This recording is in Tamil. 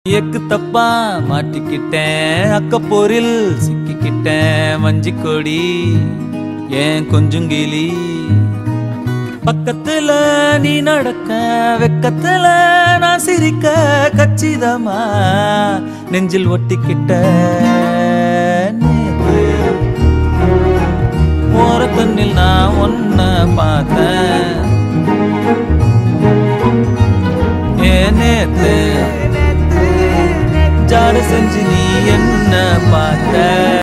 எக்கு தப்பா மாட்டிக்கிட்டேன் அக்கப்போரில் சிக்கிக்கிட்டேன் வஞ்சி கொடி ஏன் கொஞ்சுங்கிளி பக்கத்துல நீ நடக்க வெக்கத்துல நான் சிரிக்க கச்சிதமா நெஞ்சில் ஒட்டிக்கிட்ட நேத்து. ஓரக்கண்ணில் நான் ஒன்ன பார்த்தேன் ஏன் நேத்து ஜாட செஞ்சு நீ என்ன பார்த்த